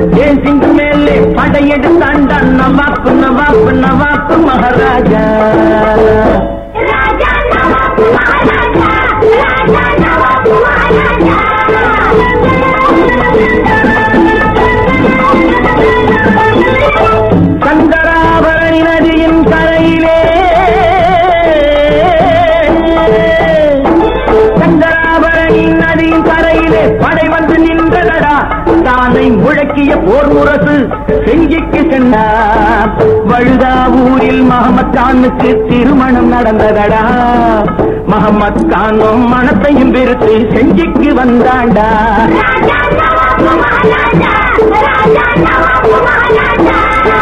ஏன் சிந்து மேலே படையெடுத்தாண்டா நவாப்பு நவாப்பு நவாப்பு மகாராஜா ராஜா நவாப் மகாராஜா ராஜா நவாப் மகாராஜா சங்கராபரணி நதியின் கரையிலே சங்கராபரணி நதியின் கரையிலே படை வந்து நின்றதடா தானை முழக்கிய போர் முரசு செஞ்சிக்கு சென்றார் வழுதாவூரில் மகமத் கானுக்கு திருமணம் நடந்ததடா மகமத் கானும் மனத்தையும் வெறுத்து செஞ்சிக்கு வந்தாண்டா ராஜா நவாப் மகாராஜா ராஜா நவாப் மகாராஜா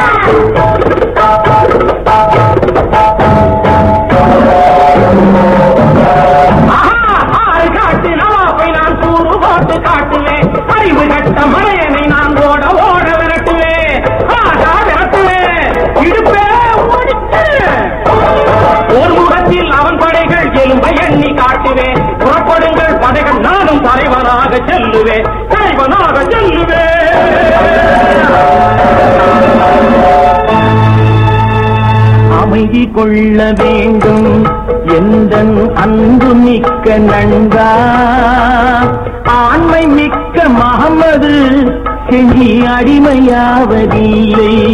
ஆஹா, ஆறு காட்டு நவாப்பை நான் கூறு போட்டு காட்டுவேன் அறிவு கட்ட மலையனை நான் ஓட ஓட விரட்டுவேன் ஆகா விரட்டுவேன் இடுப்பே ஒடிச்சு ஒரு முகத்தில் அவன் படைகள் எலும்பை எண்ணி காட்டுவேன் புறப்படுங்கள் படைகள் நானும் தலைவனாக செல்லுவேன் தலைவனாக செல்லுவேன் அமைதி கொள்ள வேண்டும் எந்த அன்பு மிக்க நண்பா ஆண்மை மிக்க மகமது செஞ்சி அடிமையாவதில்லை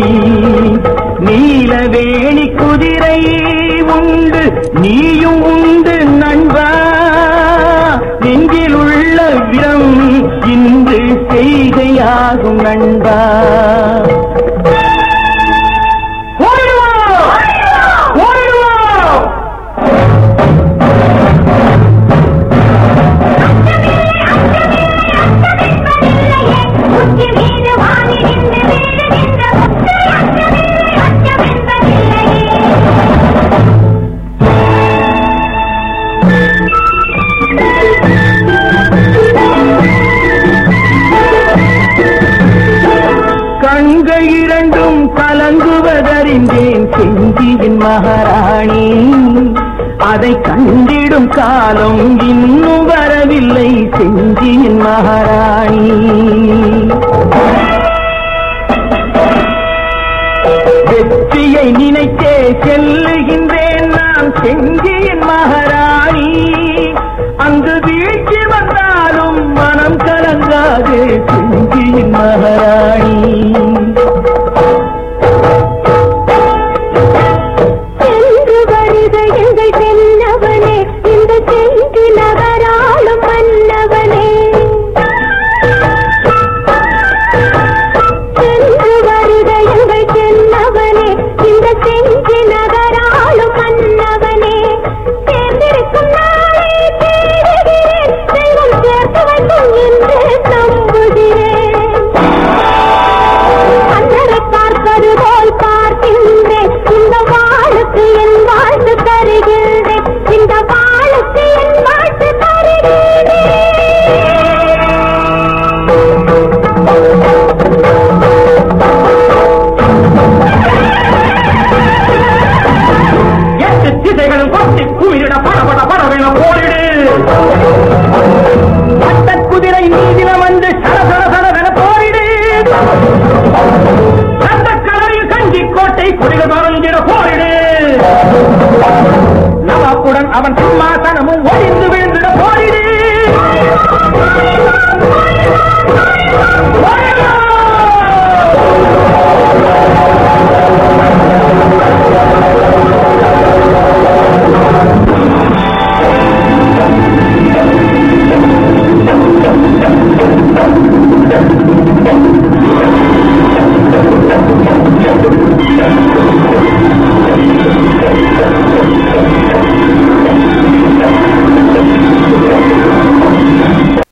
நீலவேணி குதிரை உண்டு நீயும் உண்டு நண்பா நெஞ்சில் உள்ள விரம் இன்று செய்கையாகும் நண்பா ஓடிடுவோம் ஓடிடுவோம் உச்சி மீது வாணி நின்று வீழுகின்ற முத்து அச்சமே அச்சமென்பதில்லையே கண்கள் இரண்டும் கலங்குவதறிந்தேன் செஞ்சியின் மகாராணி அதை கண்டிடும் காலம் இன்னும் வரவில்லை செஞ்சியின் மகாராணி வெற்றியை நினைத்தே செல்லுகின்றேன் நான் செஞ்சியின் மகாராணி அங்கு வீழ்ச்சி வந்தாலும் மனம் கலங்காது செஞ்சியின் மகாராணி